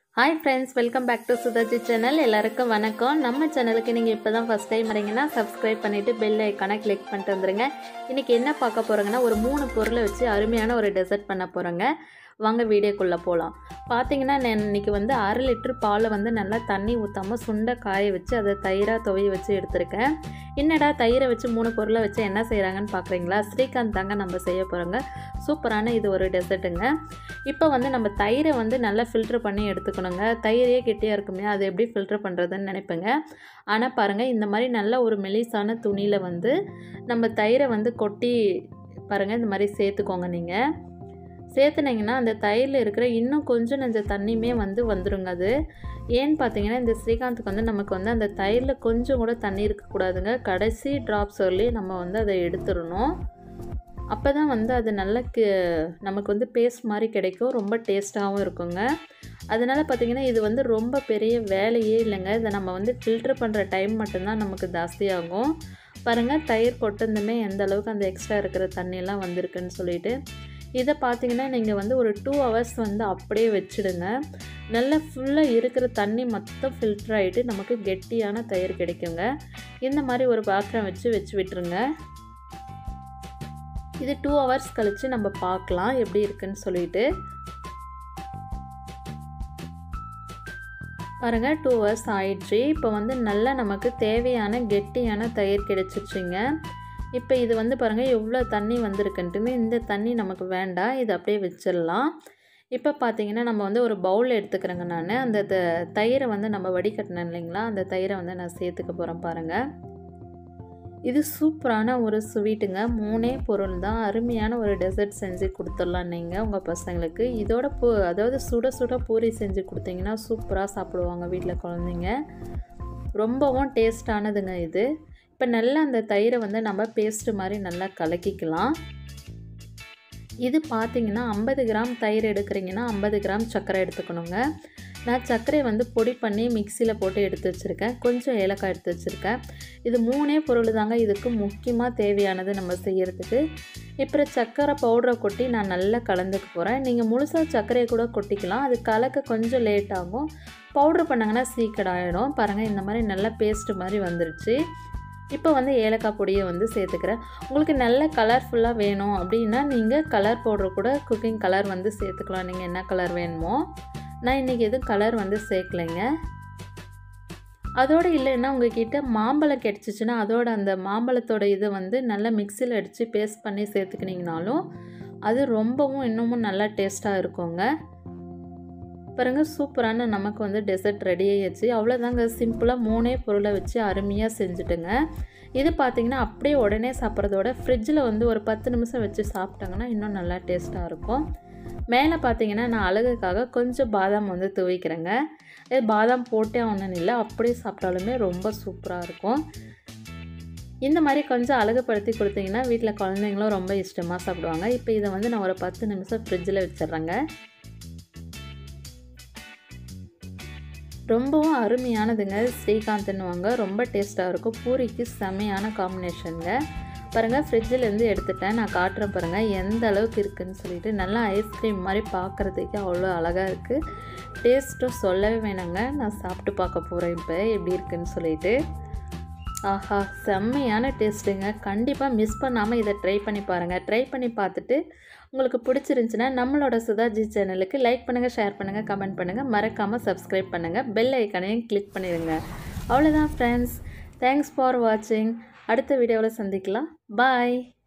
hi friends welcome back to Sudhaji channel எல்லாருக்கும் வணக்கம் நம்ம சேனலுக்கு நீங்கள் இப்போ தான் ஃபஸ்ட் டைம் வரீங்கன்னா சப்ஸ்கிரைப் பண்ணிவிட்டு பெல் ஐக்கானை கிளிக் பண்ணிட்டு வந்துருங்க இன்றைக்கி என்ன பார்க்க போகிறோங்கன்னா ஒரு மூணு பொருளை வச்சு அருமையான ஒரு டெசர்ட் பண்ண போகிறோங்க வாங்க வீடியோக்குள்ளே போகலாம் பார்த்தீங்கன்னா நான் இன்றைக்கி வந்து அரை லிட்டர் பாலை வந்து நல்லா தண்ணி ஊற்றாமல் சுண்டை காய வச்சு அதை தயிராக துவைய வச்சு எடுத்திருக்கேன் என்னடா தயிரை வச்சு மூணு பொருளை வச்சு என்ன செய்கிறாங்கன்னு பார்க்குறீங்களா ஸ்ரீகாந்த் தாங்க நம்ம செய்ய போகிறோங்க சூப்பரான இது ஒரு டெசர்ட்டுங்க இப்போ வந்து நம்ம தயிரை வந்து நல்லா ஃபில்ட்ரு பண்ணி எடுத்துக்கணுங்க தயிரே கெட்டியாக இருக்குமே அதை எப்படி ஃபில்ட்ரு பண்ணுறதுன்னு நினைப்பேங்க ஆனால் பாருங்கள் இந்த மாதிரி நல்ல ஒரு மெலிசான துணியில் வந்து நம்ம தயிரை வந்து கொட்டி பாருங்கள் இந்த மாதிரி சேர்த்துக்கோங்க நீங்கள் சேர்த்துனீங்கன்னா அந்த தயிரில் இருக்கிற இன்னும் கொஞ்சம் நஞ்ச தண்ணியுமே வந்து வந்துருங்க அது ஏன்னு பார்த்தீங்கன்னா இந்த ஸ்ரீகாந்துக்கு வந்து நமக்கு வந்து அந்த தயிரில் கொஞ்சம் கூட தண்ணி இருக்கக்கூடாதுங்க கடைசி ட்ராப்ஸ் சொல்லி நம்ம வந்து அதை எடுத்துடணும் அப்போ தான் வந்து அது நல்ல நமக்கு வந்து பேஸ்ட் மாதிரி கிடைக்கும் ரொம்ப டேஸ்ட்டாகவும் இருக்குங்க அதனால் பார்த்திங்கன்னா இது வந்து ரொம்ப பெரிய வேலையே இல்லைங்க இதை நம்ம வந்து ஃபில்ட்ரு பண்ணுற டைம் மட்டும்தான் நமக்கு ஜாஸ்தியாகும் பாருங்கள் தயிர் கொட்டந்துமே எந்த அளவுக்கு அந்த எக்ஸ்ட்ரா இருக்கிற தண்ணியெல்லாம் வந்திருக்குன்னு சொல்லிட்டு இதை பார்த்தீங்கன்னா நீங்கள் வந்து ஒரு டூ ஹவர்ஸ் வந்து அப்படியே வச்சுடுங்க நல்லா ஃபுல்லாக இருக்கிற தண்ணி மொத்தம் ஃபில்டர் ஆகிட்டு நமக்கு கெட்டியான தயிர் கிடைக்குங்க இந்த மாதிரி ஒரு பாத்திரம் வச்சு வச்சு விட்டுருங்க இது டூ ஹவர்ஸ் கழித்து நம்ம பார்க்கலாம் எப்படி இருக்குன்னு சொல்லிட்டு பாருங்கள் டூ ஹவர்ஸ் ஆயிடுச்சு இப்போ வந்து நல்லா நமக்கு தேவையான கெட்டியான தயிர் கிடச்சிருச்சுங்க இப்போ இது வந்து பாருங்கள் எவ்வளோ தண்ணி வந்திருக்குன்ட்டுமே இந்த தண்ணி நமக்கு வேண்டாம் இது அப்படியே வச்சிடலாம் இப்போ பார்த்தீங்கன்னா நம்ம வந்து ஒரு பவுல் எடுத்துக்கிறேங்க நான் அந்த தயிரை வந்து நம்ம வடிகட்டினேன் இல்லைங்களா அந்த தயிரை வந்து நான் சேர்த்துக்க போகிறேன் பாருங்கள் இது சூப்பரான ஒரு ஸ்வீட்டுங்க மூணே பொருள் தான் அருமையான ஒரு டெசர்ட் செஞ்சு கொடுத்துடலாம் நீங்கள் உங்கள் பசங்களுக்கு இதோட பூ அதாவது சுட சுட பூரி செஞ்சு கொடுத்தீங்கன்னா சூப்பராக சாப்பிடுவாங்க வீட்டில் குழந்தைங்க ரொம்பவும் டேஸ்டானதுங்க இது இப்போ நல்லா அந்த தயிரை வந்து நம்ம பேஸ்ட்டு மாதிரி நல்லா கலக்கிக்கலாம் இது பார்த்திங்கன்னா ஐம்பது கிராம் தயிர் எடுக்கிறீங்கன்னா ஐம்பது கிராம் சர்க்கரை எடுத்துக்கணுங்க நான் சர்க்கரையை வந்து பொடி பண்ணி மிக்சியில் போட்டு எடுத்து வச்சுருக்கேன் கொஞ்சம் ஏலக்காய் எடுத்து வச்சுருக்கேன் இது மூணே பொருள் தாங்க இதுக்கு முக்கியமாக தேவையானது நம்ம செய்கிறதுக்கு இப்போ சர்க்கரை பவுடரை கொட்டி நான் நல்லா கலந்துக்க போகிறேன் நீங்கள் முழுசாக சர்க்கரையை கூட கொட்டிக்கலாம் அது கலக்க கொஞ்சம் லேட் ஆகும் பவுட்ரு பண்ணாங்கன்னா சீக்கிரம் ஆகிடும் பாருங்கள் இந்த மாதிரி நல்லா பேஸ்ட்டு மாதிரி வந்துருச்சு இப்போ வந்து ஏலக்காய் பொடியை வந்து சேர்த்துக்கிறேன் உங்களுக்கு நல்ல கலர்ஃபுல்லாக வேணும் அப்படின்னா நீங்கள் கலர் பவுடர் கூட குக்கிங் கலர் வந்து சேர்த்துக்கலாம் நீங்கள் என்ன கலர் வேணுமோ நான் இன்றைக்கி எதுவும் கலர் வந்து சேர்க்கலைங்க அதோடு இல்லைன்னா உங்ககிட்ட மாம்பழம் கிடச்சிச்சின்னா அதோட அந்த மாம்பழத்தோட இதை வந்து நல்லா மிக்சியில் அடித்து பேஸ்ட் பண்ணி சேர்த்துக்கினீங்கனாலும் அது ரொம்பவும் இன்னமும் நல்லா டேஸ்ட்டாக இருக்குங்க பாருங்க சூப்பரான நமக்கு வந்து டெசர்ட் ரெடி ஆகிடுச்சு அவ்வளோதாங்க சிம்பிளாக மூணே பொருளை வச்சு அருமையாக செஞ்சுட்டுங்க இது பார்த்திங்கன்னா அப்படியே உடனே சாப்பிட்றதோட ஃப்ரிட்ஜில் வந்து ஒரு பத்து நிமிஷம் வச்சு சாப்பிட்டாங்கன்னா இன்னும் நல்லா டேஸ்ட்டாக இருக்கும் மேலே பார்த்தீங்கன்னா நான் அழகுக்காக கொஞ்சம் பாதாம் வந்து துவைக்கிறேங்க இது பாதாம் போட்டே ஒன்றும் இல்லை அப்படியே சாப்பிட்டாலுமே ரொம்ப சூப்பராக இருக்கும் இந்த மாதிரி கொஞ்சம் அழகுப்படுத்தி கொடுத்தீங்கன்னா வீட்டில் குழந்தைங்களும் ரொம்ப இஷ்டமாக சாப்பிடுவாங்க இப்போ இதை வந்து நான் ஒரு பத்து நிமிஷம் ஃப்ரிட்ஜில் வச்சிட்றேங்க ரொம்பவும் அருமையானதுங்க ஸ்ரீகாந்த்னுவாங்க ரொம்ப டேஸ்ட்டாக இருக்கும் பூரிக்கு செமையான காம்பினேஷனுங்க பாருங்கள் ஃப்ரிட்ஜிலேருந்து எடுத்துட்டேன் நான் காட்டுறேன் பாருங்கள் எந்த அளவுக்கு இருக்குதுன்னு சொல்லிட்டு நல்லா ஐஸ்கிரீம் மாதிரி பார்க்குறதுக்கு அவ்வளோ அழகாக இருக்குது டேஸ்ட்டும் சொல்லவே வேணாங்க நான் சாப்பிட்டு பார்க்க போகிறேன் இப்போ எப்படி இருக்குன்னு சொல்லிட்டு ஆஹா செம்மையான டேஸ்ட்டுங்க கண்டிப்பாக மிஸ் பண்ணாமல் இதை ட்ரை பண்ணி பாருங்கள் ட்ரை பண்ணி பார்த்துட்டு உங்களுக்கு பிடிச்சிருந்துச்சின்னா நம்மளோட சுதாஜி சேனலுக்கு லைக் பண்ணுங்கள் ஷேர் பண்ணுங்கள் கமெண்ட் பண்ணுங்கள் மறக்காமல் சப்ஸ்கிரைப் பண்ணுங்கள் பெல் ஐக்கனையும் கிளிக் பண்ணிடுங்க அவ்வளோதான் ஃப்ரெண்ட்ஸ் தேங்க்ஸ் ஃபார் வாட்சிங் அடுத்த வீடியோவில் சந்திக்கலாம் பாய்